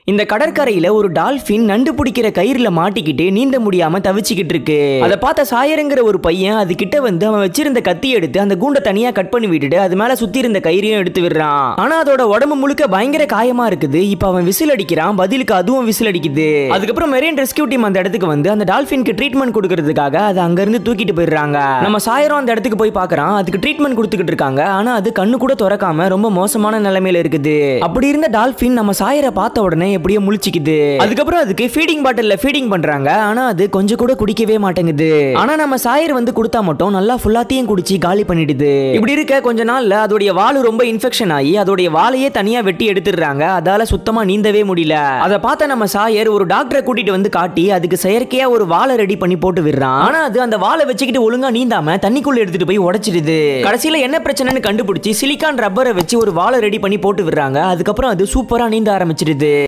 இந்த கடற்கரையில ஒரு டால்பின் நண்டு பிடிக்கிற கயிறுல மாட்டிக்கிட்டு நீந்த முடியாம தவிச்சுக்கிட்டு இருக்கு அதை பார்த்த சாயருங்கிற ஒரு பையன் அது கிட்ட வந்து அவன் வச்சிருந்த கத்தி எடுத்து அந்த கூண்டை தனியா கட் பண்ணி விட்டுட்டு அது மேல சுத்தி இருந்த கயிறையும் எடுத்து விடுறான் ஆனா அதோட உடம்பு முழுக்க பயங்கர காயமா இருக்குது இப்ப அவன் விசில் அடிக்கிறான் பதிலுக்கு அதுவும் விசில் அடிக்குது அதுக்கப்புறம் மெரீன் ரெஸ்கியூ டீம் அந்த இடத்துக்கு வந்து அந்த டால்பின்க்கு ட்ரீட்மெண்ட் கொடுக்கறதுக்காக அதை அங்க இருந்து தூக்கிட்டு போயிடுறாங்க நம்ம சாயரும் அந்த இடத்துக்கு போய் பார்க்கறான் அதுக்கு ட்ரீட்மெண்ட் கொடுத்துக்கிட்டு இருக்காங்க ஆனா அது கண்ணு கூட திறக்காம ரொம்ப மோசமான நிலைமையில இருக்குது அப்படி இருந்த டால்பின் நம்ம சாயரை பார்த்த உடனே எப்படியோ முழிச்சுக்குது அதுக்கப்புறம் அதுக்கு ஃபீடிங் பாட்டில்ல ஃபீடிங் பண்றாங்க ஆனா அது கொஞ்சம் கூட குடிக்கவே மாட்டேங்குது ஆனா நம்ம சாயர் வந்து கொடுத்தா மட்டும் நல்லா ஃபுல்லாத்தையும் குடிச்சு காலி பண்ணிடுது இப்படி இருக்க கொஞ்ச நாள்ல அதோடைய வால் ரொம்ப இன்ஃபெக்ஷன் ஆகி அதோடைய வாலையே தனியா வெட்டி எடுத்துடுறாங்க அதால சுத்தமா நீந்தவே முடியல அதை பார்த்த நம்ம சாயர் ஒரு டாக்டரை கூட்டிட்டு வந்து காட்டி அதுக்கு செயற்கையா ஒரு வாழை ரெடி பண்ணி போட்டு விடுறான் ஆனா அது அந்த வாழை வச்சுக்கிட்டு ஒழுங்கா நீந்தாம தண்ணிக்குள்ள எடுத்துட்டு போய் உடைச்சிடுது கடைசியில என்ன பிரச்சனைன்னு கண்டுபிடிச்சு சிலிக்கான் ரப்பரை வச்சு ஒரு வாழை ரெடி பண்ணி போட்டு விடுறாங்க அதுக்கப்புறம் அது சூப்பரா நீந்த ஆரம்பிச்சிடுது